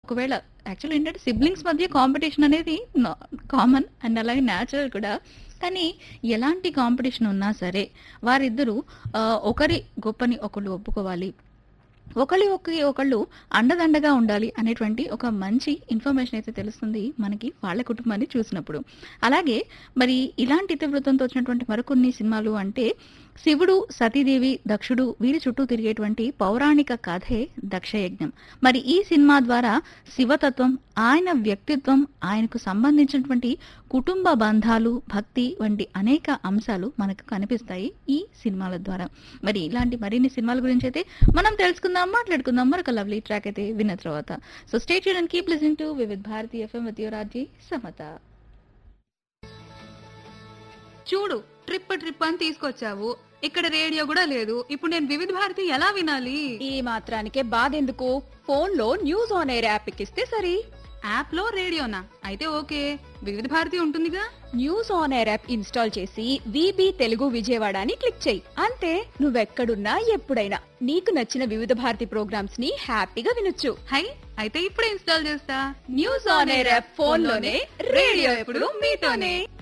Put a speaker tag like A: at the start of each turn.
A: ఒకవేళ యాక్చువల్ ఏంటంటే సిబ్లింగ్స్ మధ్య కాంపిటీషన్ అనేది కామన్ అండ్ అలాగే న్యాచురల్ కూడా కానీ ఎలాంటి కాంపిటీషన్ ఉన్నా సరే వారిద్దరూ ఆ, ఒకరి గొప్పని ఒకళ్ళు ఒప్పుకోవాలి ఒకళ్ళు ఒకరి ఒకళ్ళు అండదండగా ఉండాలి అనేటువంటి ఒక మంచి ఇన్ఫర్మేషన్ అయితే తెలుస్తుంది మనకి వాళ్ళ కుటుంబాన్ని చూసినప్పుడు అలాగే మరి ఇలాంటి ఇతివృత్తంతో వచ్చినటువంటి మరికొన్ని సినిమాలు అంటే శివుడు సతీదేవి దక్షుడు వీరి చుట్టూ తిరిగేటువంటి పౌరాణిక కథే దక్షయజ్ఞం మరి ఈ సినిమా ద్వారా శివతత్వం ఆయన వ్యక్తిత్వం ఆయనకు సంబంధించినటువంటి కుటుంబ బంధాలు భక్తి వంటి అనేక అంశాలు మనకు కనిపిస్తాయి ఈ సినిమాల ద్వారా మరి ఇలాంటి మరిన్ని సినిమాల గురించి అయితే మనం తెలుసుకుందాం మాట్లాడుకుందాం మరొక లవ్లీ ట్రాక్ అయితే విన్న తర్వాత so stay tuned keep listening to Vividh Bharati FM with యువరాజీ సమత
B: చూడు ట్రిప్ ట్రిప్ అని తీసుకొచ్చావు ఇక్కడ రేడియో కూడా లేదు ఇప్పుడు నేను వివిధ భారతి ఎలా వినాలి
C: ఈ మాత్రానికే బాధెందుకు ఫోన్ లో న్యూస్ ఆన్ ఎయిర్ యాప్ ఎక్కిస్తే సరి
B: యాప్ లో రేడియోనా అయితే ఓకే వివిధ భారతి ఉంటుందిగా
C: news on air app install చేసి విబి తెలుగు విజయవాడ అని క్లిక్ చేయి అంతే నువ్వెక్కడున్నా ఎప్పుడైనా నీకు నచ్చిన వివిధ భారతి ప్రోగ్రామ్స్ ని హ్యాపీగా వినొచ్చు
B: హై అయితే ఇప్పుడే ఇన్స్టాల్ చేస్తా
C: news on air app phone లోనే రేడియో ఎప్పుడు మీతోనే